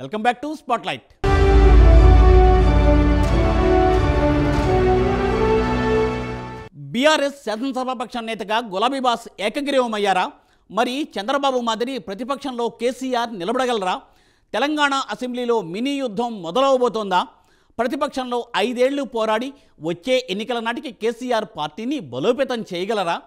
welcome back to spotlight BRS శాసనసభాపక్ష నేతగా గులాబీ బాస్ ఏకగ్రీవమయ్యారా మరి చంద్రబాబు మాదిరి ప్రతిపక్షంలో కేసీఆర్ నిలబడగలరా తెలంగాణ అసెంబ్లీలో మినీ యుద్ధం మొదలవబోతోందా ప్రతిపక్షంలో ఐదేళ్లు పోరాడి వచ్చే ఎన్నికల నాటికి కేసీఆర్ పార్టీని బలోపేతం చేయగలరా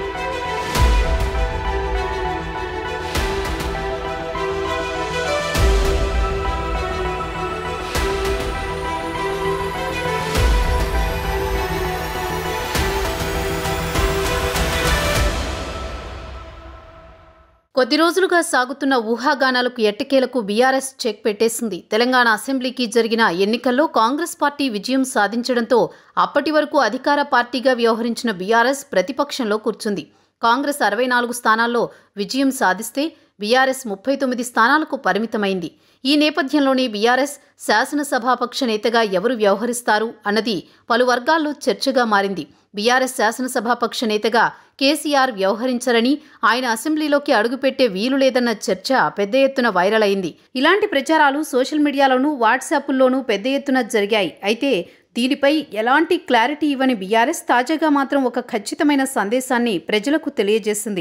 కొద్ది రోజులుగా సాగుతున్న ఊహాగానాలకు ఎట్టకేలకు బీఆర్ఎస్ చెక్ పెట్టేసింది తెలంగాణ అసెంబ్లీకి జరిగిన ఎన్నికల్లో కాంగ్రెస్ పార్టీ విజయం సాధించడంతో అప్పటి వరకు అధికార పార్టీగా వ్యవహరించిన బీఆర్ఎస్ ప్రతిపక్షంలో కూర్చుంది కాంగ్రెస్ అరవై నాలుగు స్థానాల్లో విజయం సాధిస్తే బీఆర్ఎస్ ముప్పై తొమ్మిది స్థానాలకు పరిమితమైంది ఈ నేపథ్యంలోనే బీఆర్ఎస్ శాసనసభాపక్ష నేతగా ఎవరు వ్యవహరిస్తారు అన్నది పలు వర్గాల్లో చర్చగా మారింది బీఆర్ఎస్ శాసనసభాపక్ష నేతగా కేసీఆర్ వ్యవహరించరని ఆయన అసెంబ్లీలోకి అడుగుపెట్టే వీలు లేదన్న చర్చ పెద్ద ఎత్తున వైరల్ అయింది ఇలాంటి ప్రచారాలు సోషల్ మీడియాలోనూ వాట్సాప్ల్లోనూ పెద్ద ఎత్తున జరిగాయి అయితే దీనిపై ఎలాంటి క్లారిటీ ఇవ్వని బీఆర్ఎస్ తాజాగా మాత్రం ఒక ఖచ్చితమైన సందేశాన్ని ప్రజలకు తెలియజేసింది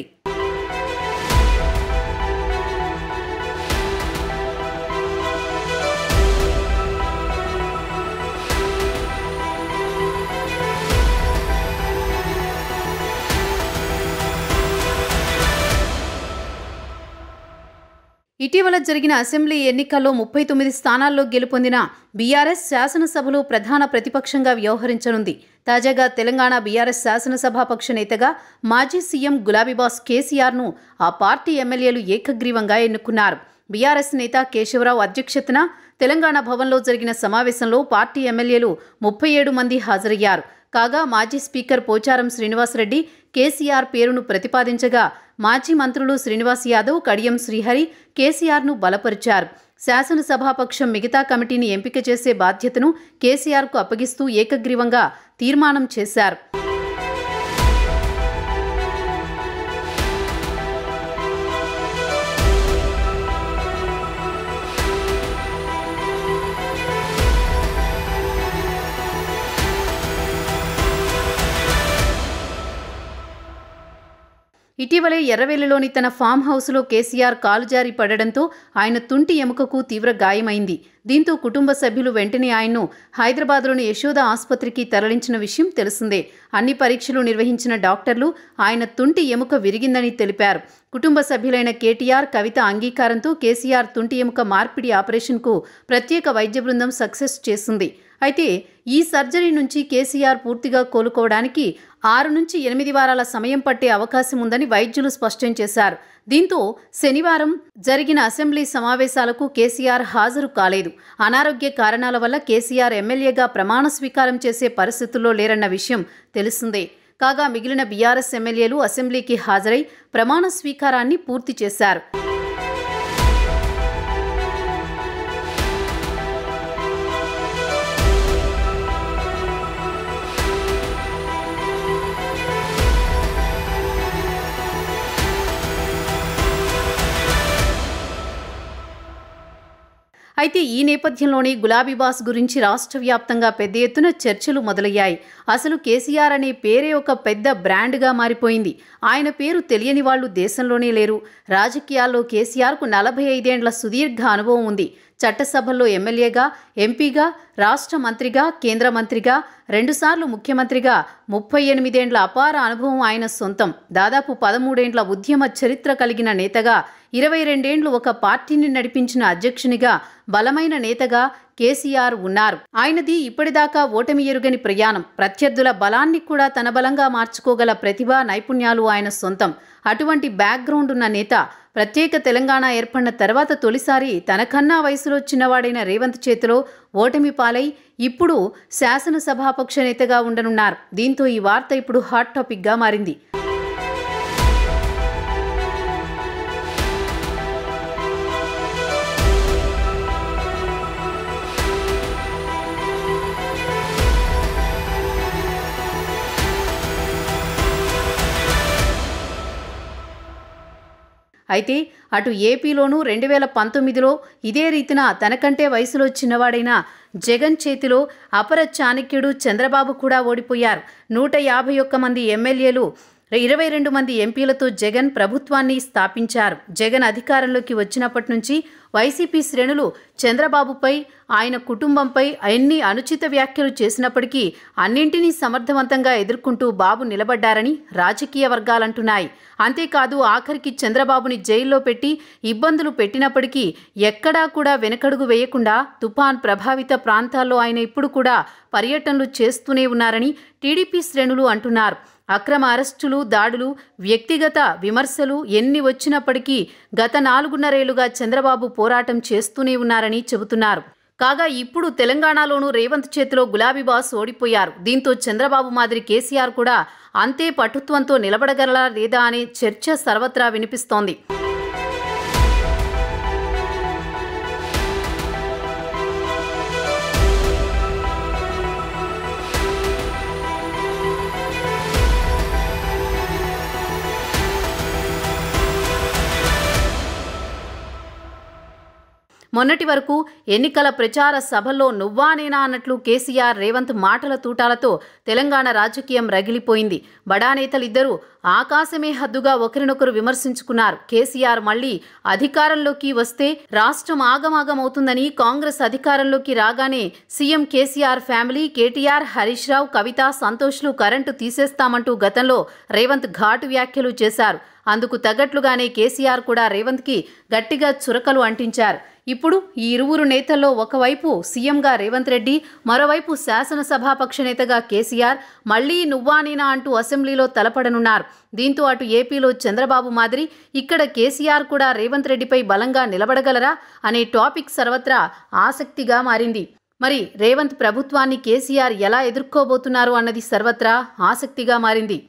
ఇటీవల జరిగిన అసెంబ్లీ ఎన్నికల్లో ముప్పై తొమ్మిది స్థానాల్లో గెలుపొందిన బీఆర్ఎస్ శాసనసభలో ప్రధాన ప్రతిపక్షంగా వ్యవహరించనుంది తాజాగా తెలంగాణ బీఆర్ఎస్ శాసనసభాపక్ష నేతగా మాజీ సీఎం గులాబీబాస్ కేసీఆర్ను ఆ పార్టీ ఎమ్మెల్యేలు ఏకగ్రీవంగా ఎన్నుకున్నారు బీఆర్ఎస్ నేత కేశవరావు అధ్యక్షతన తెలంగాణ భవన్లో జరిగిన సమావేశంలో పార్టీ ఎమ్మెల్యేలు ముప్పై ఏడు మంది హాజరయ్యారు కాగా మాజీ స్పీకర్ పోచారం శ్రీనివాసరెడ్డి కేసీఆర్ పేరును ప్రతిపాదించగా మాజీ మంత్రులు శ్రీనివాస్ యాదవ్ కడియం శ్రీహరి కేసీఆర్ను బలపరిచారు శాసనసభాపక్షం మిగతా కమిటీని ఎంపిక చేసే బాధ్యతను కేసీఆర్కు అప్పగిస్తూ ఏకగ్రీవంగా తీర్మానం చేశారు ఇటీవలే ఎర్రవెల్లిలోని తన ఫామ్ హౌస్లో కేసీఆర్ కాలుజారి పడడంతో ఆయన తుంటి ఎముకకు తీవ్ర గాయమైంది దీంతో కుటుంబ సభ్యులు వెంటనే ఆయన్ను హైదరాబాద్లోని యశోద ఆసుపత్రికి తరలించిన విషయం తెలిసిందే అన్ని పరీక్షలు నిర్వహించిన డాక్టర్లు ఆయన తుంటి ఎముక విరిగిందని తెలిపారు కుటుంబ సభ్యులైన కేటీఆర్ కవిత అంగీకారంతో కేసీఆర్ తుంటి ఎముక మార్పిడి ఆపరేషన్కు ప్రత్యేక వైద్య బృందం సక్సెస్ చేసింది అయితే ఈ సర్జరీ నుంచి కేసీఆర్ పూర్తిగా కోలుకోవడానికి ఆరు నుంచి ఎనిమిది వారాల సమయం పట్టే అవకాశం ఉందని వైద్యులు స్పష్టం చేశారు దీంతో శనివారం జరిగిన అసెంబ్లీ సమావేశాలకు కేసీఆర్ హాజరు కాలేదు అనారోగ్య కారణాల వల్ల కేసీఆర్ ఎమ్మెల్యేగా ప్రమాణ స్వీకారం చేసే పరిస్థితుల్లో లేరన్న విషయం తెలిసిందే కాగా మిగిలిన బీఆర్ఎస్ ఎమ్మెల్యేలు అసెంబ్లీకి హాజరై ప్రమాణ స్వీకారాన్ని పూర్తి చేశారు అయితే ఈ నేపథ్యంలోనే గులాబీ బాస్ గురించి రాష్ట్ర వ్యాప్తంగా పెద్ద ఎత్తున చర్చలు మొదలయ్యాయి అసలు కేసీఆర్ అనే పేరే ఒక పెద్ద బ్రాండ్గా మారిపోయింది ఆయన పేరు తెలియని వాళ్ళు దేశంలోనే లేరు రాజకీయాల్లో కేసీఆర్కు నలభై ఐదేండ్ల సుదీర్ఘ అనుభవం ఉంది చట్టసభల్లో ఎమ్మెల్యేగా ఎంపీగా రాష్ట్ర మంత్రిగా కేంద్ర మంత్రిగా రెండుసార్లు ముఖ్యమంత్రిగా ముప్పై ఎనిమిదేండ్ల అపార అనుభవం ఆయన సొంతం దాదాపు పదమూడేండ్ల ఉద్యమ చరిత్ర కలిగిన నేతగా ఇరవై రెండేండ్లు ఒక పార్టీని నడిపించిన అధ్యక్షునిగా బలమైన నేతగా కేసీఆర్ ఉన్నారు ఆయనది ఇప్పటిదాకా ఓటమి ఎరుగని ప్రయాణం ప్రత్యర్థుల బలాన్ని కూడా తన బలంగా మార్చుకోగల ప్రతిభ నైపుణ్యాలు ఆయన సొంతం అటువంటి బ్యాక్గ్రౌండ్ ఉన్న నేత ప్రత్యేక తెలంగాణ ఏర్పడిన తర్వాత తొలిసారి తనకన్నా వయసులో చిన్నవాడైన రేవంత్ చేతిలో ఓటమి పాలై ఇప్పుడు శాసనసభాపక్ష నేతగా ఉండనున్నారు దీంతో ఈ వార్త ఇప్పుడు హాట్ టాపిక్గా మారింది అయితే అటు ఏపీలోనూ రెండు వేల పంతొమ్మిదిలో ఇదే రీతిన తనకంటే వయసులో చిన్నవాడైన జగన్ చేతిలో అపర చాణక్యుడు చంద్రబాబు కూడా ఓడిపోయారు నూట యాభై ఒక్క మంది ఎమ్మెల్యేలు ఇరవై రెండు మంది ఎంపీలతో జగన్ ప్రభుత్వాన్ని స్థాపించారు జగన్ అధికారంలోకి వచ్చినప్పటి నుంచి వైసీపీ శ్రేణులు చంద్రబాబుపై ఆయన కుటుంబంపై ఎన్ని అనుచిత వ్యాఖ్యలు చేసినప్పటికీ అన్నింటినీ సమర్థవంతంగా ఎదుర్కొంటూ బాబు నిలబడ్డారని రాజకీయ వర్గాలంటున్నాయి అంతేకాదు ఆఖరికి చంద్రబాబుని జైల్లో పెట్టి ఇబ్బందులు పెట్టినప్పటికీ ఎక్కడా కూడా వెనకడుగు వేయకుండా తుఫాన్ ప్రభావిత ప్రాంతాల్లో ఆయన ఇప్పుడు కూడా పర్యటనలు చేస్తూనే ఉన్నారని టీడీపీ శ్రేణులు అంటున్నారు అక్రమ అరెస్టులు దాడులు వ్యక్తిగత విమర్శలు ఎన్ని వచ్చినప్పటికీ గత నాలుగున్నరేళ్లుగా చంద్రబాబు పోరాటం చేస్తూనే ఉన్నారని చెబుతున్నారు కాగా ఇప్పుడు తెలంగాణలోనూ రేవంత్ చేతిలో గులాబీ బాస్ ఓడిపోయారు దీంతో చంద్రబాబు మాదిరి కేసీఆర్ కూడా అంతే పటుత్వంతో నిలబడగలరా లేదా అనే చర్చ సర్వత్రా వినిపిస్తోంది మొన్నటి వరకు ఎన్నికల ప్రచార సభల్లో నువ్వా నేనా అన్నట్లు కేసీఆర్ రేవంత్ మాటల తూటాలతో తెలంగాణ రాజకీయం రగిలిపోయింది బడా నేతలిద్దరూ ఆకాశమే హద్దుగా ఒకరినొకరు విమర్శించుకున్నారు కేసీఆర్ మళ్లీ అధికారంలోకి వస్తే రాష్ట్రం ఆగమాగమవుతుందని కాంగ్రెస్ అధికారంలోకి రాగానే CM KCR family KTR Harish Rao Kavitha సంతోష్లు కరెంటు తీసేస్తామంటూ గతంలో రేవంత్ ఘాటు వ్యాఖ్యలు చేశారు అందుకు తగ్గట్లుగానే కేసీఆర్ కూడా రేవంత్కి గట్టిగా చురకలు అంటించారు ఇప్పుడు ఈ ఇరువురు నేతల్లో ఒకవైపు సీఎంగా రేవంత్ రెడ్డి మరోవైపు శాసనసభాపక్ష నేతగా కేసీఆర్ మళ్లీ నువ్వా నేనా అంటూ అసెంబ్లీలో తలపడనున్నారు దీంతో అటు ఏపీలో చంద్రబాబు మాదిరి ఇక్కడ కేసీఆర్ కూడా రేవంత్ రెడ్డిపై బలంగా నిలబడగలరా అనే టాపిక్ సర్వత్రా ఆసక్తిగా మారింది మరి రేవంత్ ప్రభుత్వాన్ని కేసీఆర్ ఎలా ఎదుర్కోబోతున్నారు అన్నది సర్వత్రా ఆసక్తిగా మారింది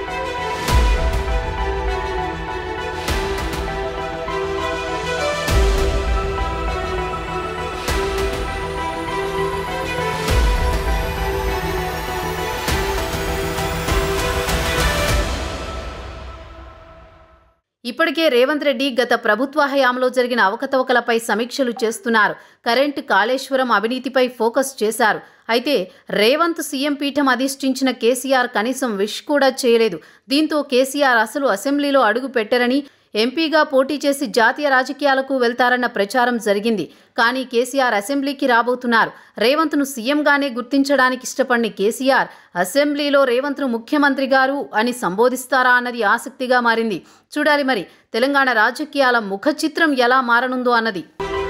ఇప్పటికే రేవంత్ రెడ్డి గత ప్రభుత్వ హయాంలో జరిగిన అవకతవకలపై సమీక్షలు చేస్తున్నారు కరెంటు కాళేశ్వరం అవినీతిపై ఫోకస్ చేశారు అయితే రేవంత్ సీఎం పీఠం అధిష్ఠించిన కేసీఆర్ కనీసం విష్ కూడా చేయలేదు దీంతో కేసీఆర్ అసలు అసెంబ్లీలో అడుగు పెట్టరని ఎంపీగా పోటీ చేసి జాతీయ రాజకీయాలకు వెళ్తారన్న ప్రచారం జరిగింది కానీ కేసీఆర్ అసెంబ్లీకి రాబోతున్నారు రేవంత్ను సీఎంగానే గుర్తించడానికి ఇష్టపడిన కేసీఆర్ అసెంబ్లీలో రేవంత్ను ముఖ్యమంత్రి గారు అని సంబోధిస్తారా అన్నది ఆసక్తిగా మారింది చూడాలి మరి తెలంగాణ రాజకీయాల ముఖ చిత్రం ఎలా మారనుందో అన్నది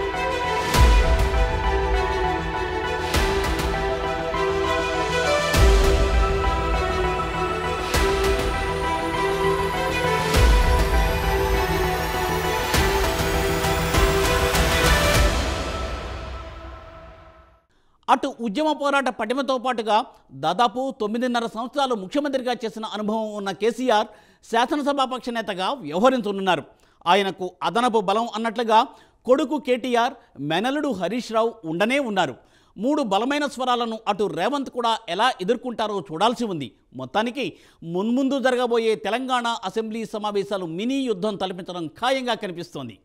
అటు ఉద్యమ పోరాట పటిమతో పాటుగా దాదాపు తొమ్మిదిన్నర సంవత్సరాలు ముఖ్యమంత్రిగా చేసిన అనుభవం ఉన్న కేసీఆర్ శాసనసభాపక్ష నేతగా వ్యవహరించనున్నారు ఆయనకు అదనపు బలం అన్నట్లుగా కొడుకు కేటీఆర్ మెనలుడు హరీష్ రావు ఉండనే ఉన్నారు మూడు బలమైన స్వరాలను అటు రేవంత్ కూడా ఎలా ఎదుర్కొంటారో చూడాల్సి ఉంది మొత్తానికి మున్ముందు జరగబోయే తెలంగాణ అసెంబ్లీ సమావేశాలు మినీ యుద్ధం తలపించడం ఖాయంగా కనిపిస్తోంది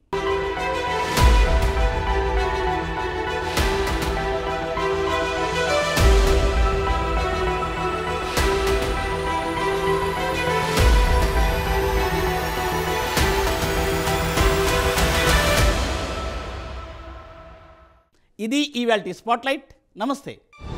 ఇది ఈవాల్టి స్పాట్లైట్ నమస్తే